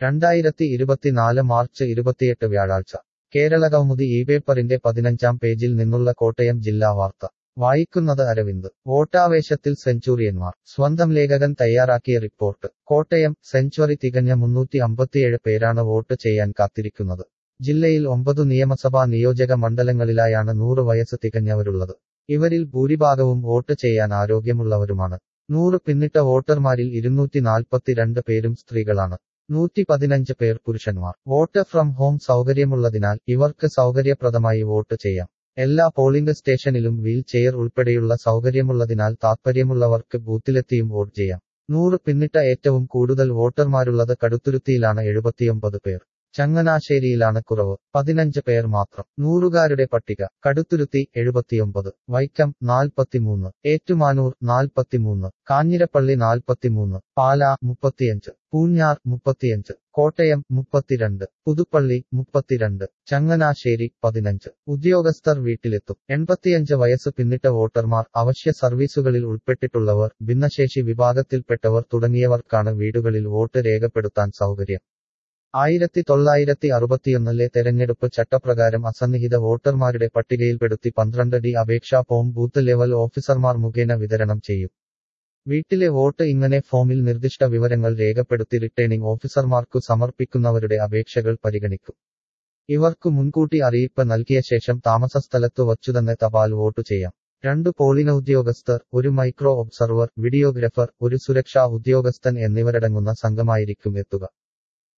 രണ്ടായിരത്തി ഇരുപത്തിനാല് മാർച്ച് ഇരുപത്തിയെട്ട് വ്യാഴാഴ്ച കേരള കൗമുദി ഈ പേപ്പറിന്റെ പതിനഞ്ചാം പേജിൽ നിന്നുള്ള കോട്ടയം ജില്ലാ വാർത്ത വായിക്കുന്നത് അരവിന്ദ് വോട്ടാവേശത്തിൽ സെഞ്ചുറിയന്മാർ സ്വന്തം ലേഖകൻ തയ്യാറാക്കിയ റിപ്പോർട്ട് കോട്ടയം സെഞ്ചുറി തികഞ്ഞ മുന്നൂറ്റി അമ്പത്തിയേഴ് പേരാണ് വോട്ട് ചെയ്യാൻ കാത്തിരിക്കുന്നത് ജില്ലയിൽ ഒമ്പതു നിയമസഭാ നിയോജക മണ്ഡലങ്ങളിലായാണ് നൂറ് വയസ്സ് തികഞ്ഞവരുള്ളത് ഇവരിൽ ഭൂരിഭാഗവും വോട്ട് ചെയ്യാൻ ആരോഗ്യമുള്ളവരുമാണ് നൂറ് പിന്നിട്ട വോട്ടർമാരിൽ ഇരുന്നൂറ്റി നാൽപ്പത്തിരണ്ട് പേരും സ്ത്രീകളാണ് നൂറ്റി പതിനഞ്ച് പേർ പുരുഷന്മാർ വോട്ട് ഫ്രം ഹോം സൗകര്യമുള്ളതിനാൽ ഇവർക്ക് സൗകര്യപ്രദമായി വോട്ട് ചെയ്യാം എല്ലാ പോളിംഗ് സ്റ്റേഷനിലും വീൽ ചെയർ ഉൾപ്പെടെയുള്ള സൗകര്യമുള്ളതിനാൽ താത്പര്യമുള്ളവർക്ക് ബൂത്തിലെത്തിയും വോട്ട് ചെയ്യാം നൂറ് പിന്നിട്ട ഏറ്റവും കൂടുതൽ വോട്ടർമാരുള്ളത് കടുത്തുരുത്തിയിലാണ് എഴുപത്തിയൊമ്പത് പേർ ചങ്ങനാശ്ശേരിയിലാണ് കുറവ് പതിനഞ്ച് പേർ മാത്രം നൂറുകാരുടെ പട്ടിക കടുത്തുരുത്തി എഴുപത്തിയൊമ്പത് വൈക്കം നാൽപ്പത്തിമൂന്ന് ഏറ്റുമാനൂർ നാൽപ്പത്തിമൂന്ന് കാഞ്ഞിരപ്പള്ളി നാൽപ്പത്തിമൂന്ന് പാല മുപ്പത്തിയഞ്ച് പൂഞ്ഞാർ മുപ്പത്തിയഞ്ച് കോട്ടയം മുപ്പത്തിരണ്ട് പുതുപ്പള്ളി മുപ്പത്തിരണ്ട് ചങ്ങനാശ്ശേരി പതിനഞ്ച് ഉദ്യോഗസ്ഥർ വീട്ടിലെത്തും എൺപത്തിയഞ്ച് വയസ്സ് പിന്നിട്ട വോട്ടർമാർ അവശ്യ സർവീസുകളിൽ ഉൾപ്പെട്ടിട്ടുള്ളവർ ഭിന്നശേഷി വിഭാഗത്തിൽപ്പെട്ടവർ തുടങ്ങിയവർക്കാണ് വീടുകളിൽ വോട്ട് രേഖപ്പെടുത്താൻ സൗകര്യം ആയിരത്തി തൊള്ളായിരത്തി അറുപത്തിയൊന്നിലെ തെരഞ്ഞെടുപ്പ് ചട്ടപ്രകാരം അസന്നിഹിത വോട്ടർമാരുടെ പട്ടികയിൽപ്പെടുത്തി പന്ത്രണ്ട് ഡി അപേക്ഷാ ഫോം ബൂത്ത് ലെവൽ ഓഫീസർമാർ മുഖേന വിതരണം ചെയ്യും വീട്ടിലെ വോട്ട് ഇങ്ങനെ ഫോമിൽ നിർദ്ദിഷ്ട വിവരങ്ങൾ രേഖപ്പെടുത്തി റിട്ടേണിംഗ് ഓഫീസർമാർക്കു സമർപ്പിക്കുന്നവരുടെ അപേക്ഷകൾ പരിഗണിക്കും ഇവർക്കു മുൻകൂട്ടി അറിയിപ്പ് നൽകിയ ശേഷം താമസസ്ഥലത്തു വച്ചുതന്നെ തപാൽ വോട്ട് ചെയ്യാം രണ്ട് പോളിംഗ് ഉദ്യോഗസ്ഥർ ഒരു മൈക്രോ ഒബ്സർവർ വീഡിയോഗ്രാഫർ ഒരു സുരക്ഷാ ഉദ്യോഗസ്ഥൻ എന്നിവരടങ്ങുന്ന സംഘമായിരിക്കും എത്തുക